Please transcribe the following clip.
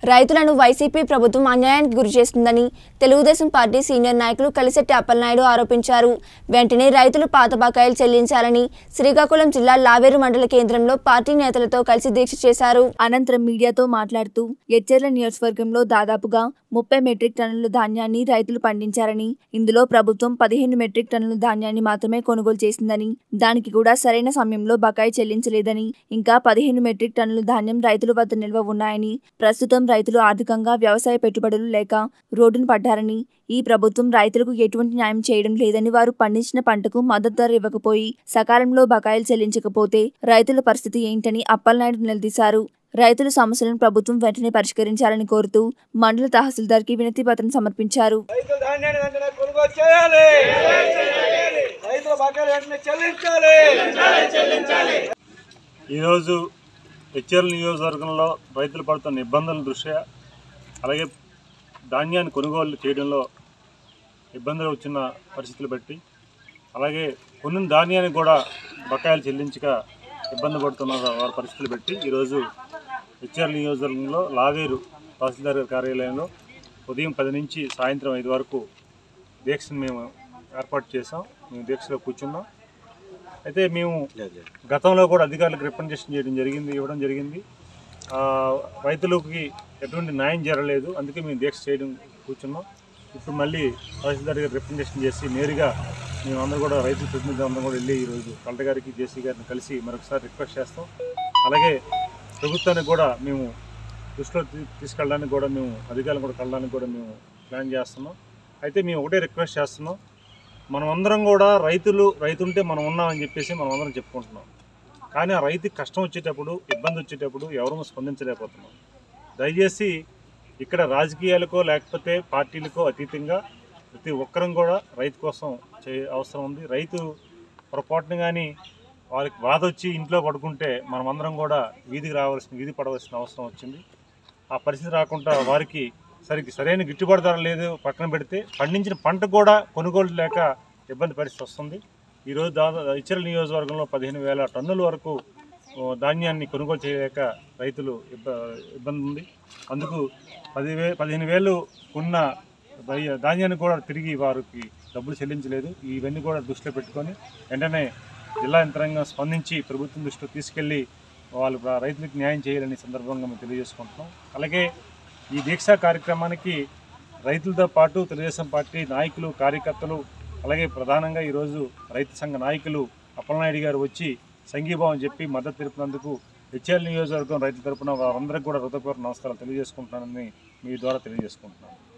రైతులను వైసీపీ ప్రభుత్వం అన్యాయానికి గురి చేస్తుందని తెలుగుదేశం పార్టీ సీనియర్ నాయకులు కలిసెట్టి అప్పలనాయుడు ఆరోపించారు వెంటనే రైతులు పాత బకాయిలు చెల్లించాలని శ్రీకాకుళం జిల్లా లావేరు మండల కేంద్రంలో పార్టీ నేతలతో కలిసి దీక్ష చేశారు అనంతరం మీడియాతో మాట్లాడుతూ ఎచ్చెర్ల నియోజకవర్గంలో దాదాపుగా ముప్పై మెట్రిక్ టన్నుల ధాన్యాన్ని రైతులు పండించారని ఇందులో ప్రభుత్వం పదిహేను మెట్రిక్ టన్నుల ధాన్యాన్ని మాత్రమే కొనుగోలు చేసిందని దానికి కూడా సరైన సమయంలో బకాయి చెల్లించలేదని ఇంకా పదిహేను మెట్రిక్ టన్నుల ధాన్యం రైతుల వద్ద నిల్వ ఉన్నాయని ప్రస్తుతం రైతులు ఆర్థికంగా వ్యవసాయ పెట్టుబడులు లేక రోడ్డున పడ్డారని ఈ ప్రభుత్వం రైతులకు ఎటువంటి న్యాయం చేయడం లేదని వారు పండించిన పంటకు మద్దతు ధర ఇవ్వకపోయి సకాలంలో బకాయిలు చెల్లించకపోతే రైతుల పరిస్థితి ఏంటని అప్పలనాయుడు నిలదీశారు రైతుల సమస్యలను ప్రభుత్వం వెంటనే పరిష్కరించాలని కోరుతూ మండల తహసీల్దార్కి వినతి పత్రం సమర్పించారు రైతుల ధాన్యాన్ని వెంటనే కొనుగోలు చేయాలి రైతుల బకాయిలు వెంటనే చెల్లించాలి ఈరోజు హెచ్ఎల్ నియోజకవర్గంలో రైతులు పడుతున్న ఇబ్బందుల దృష్ట్యా అలాగే ధాన్యాన్ని కొనుగోలు చేయడంలో ఇబ్బందులు వచ్చిన పరిస్థితులు బట్టి అలాగే కొన్ని ధాన్యానికి కూడా బకాయిలు చెల్లించక ఇబ్బంది పడుతున్న వారి పరిస్థితులు బట్టి ఈరోజు హెచ్ఆర్ నియోజకవర్గంలో లావేరు తహసీల్దార్ గారి కార్యాలయంలో ఉదయం పది నుంచి సాయంత్రం ఐదు వరకు దీక్షను మేము ఏర్పాటు చేసాం మేము దీక్షలో కూర్చున్నాం అయితే మేము గతంలో కూడా అధికారులకు రిప్రజెంటేషన్ చేయడం జరిగింది ఇవ్వడం జరిగింది ఆ, రైతులకి ఎటువంటి న్యాయం జరగలేదు అందుకే మేము దీక్ష చేయడం కూర్చున్నాం ఇప్పుడు మళ్ళీ తహసీల్దార్ గారు రిప్రజెంటేషన్ చేసి నేరుగా మేము అందరూ కూడా రైతు ప్రతినిధులు అందరం కూడా వెళ్ళి ఈరోజు కలెక్టర్ గారికి జేసీ గారిని కలిసి మరొకసారి రిక్వెస్ట్ చేస్తాం అలాగే ప్రభుత్వానికి కూడా మేము దృష్టిలో తీ- తీసుకెళ్ళడానికి కూడా మేము అధికారులను కూడా కలడానికి కూడా మేము ప్లాన్ చేస్తున్నాం అయితే మేము ఒకటే రిక్వెస్ట్ చేస్తున్నాం మనం అందరం కూడా రైతులు రైతు ఉంటే మనం ఉన్నామని చెప్పేసి మనం అందరం చెప్పుకుంటున్నాం కానీ ఆ రైతుకి కష్టం వచ్చేటప్పుడు ఇబ్బంది వచ్చేటప్పుడు ఎవరూ స్పందించలేకపోతున్నాం దయచేసి ఇక్కడ రాజకీయాలకో లేకపోతే పార్టీలకో అతీతంగా ప్రతి ఒక్కరం కూడా రైతు కోసం చే అవసరం ఉంది రైతు పొరపాటున కానీ వారికి బాధ వచ్చి ఇంట్లో పడుకుంటే మనమందరం కూడా వీధికి రావాల్సిన వీధి పడవలసిన అవసరం వచ్చింది ఆ పరిస్థితి రాకుండా వారికి సరికి సరైన గిట్టుబాటు ధర లేదు పక్కన పెడితే పండించిన పంట కూడా కొనుగోలు లేక ఇబ్బంది పరిస్థితి వస్తుంది ఈరోజు దాదాపు ఇచ్చల నియోజకవర్గంలో పదిహేను వేల టన్నుల వరకు ఓ, ధాన్యాన్ని కొనుగోలు చేయలేక రైతులు ఇబ్బ ఇబ్బంది ఉంది అందుకు పదివే పదిహేను వేలు ఉన్న ధై- ధాన్యాన్ని కూడా తిరిగి వారికి డబ్బులు చెల్లించలేదు ఇవన్నీ కూడా దృష్టిలో పెట్టుకొని వెంటనే జిల్లా యంత్రాంగం స్పందించి ప్రభుత్వం దృష్టిలో తీసుకెళ్లి వాళ్ళు ప్ర- రైతులకు న్యాయం చేయాలని సందర్భంగా మేము తెలియజేసుకుంటున్నాం అలాగే ఈ దీక్షా కార్యక్రమానికి రైతులతో పాటు తెలుగుదేశం పార్టీ నాయకులు కార్యకర్తలు అలాగే ప్రధానంగా ఈరోజు రైతు సంఘ నాయకులు అప్పలనాయుడు గారు వచ్చి సంఘీభావం చెప్పి మద్దతు తెలిపినందుకు హెచ్ఎల్ నియోజకవర్గం రైతుల తరపున వారందరికీ కూడా హృదయపూర్వక నమస్కారం తెలియజేసుకుంటున్నానని మీ ద్వారా తెలియజేసుకుంటున్నాను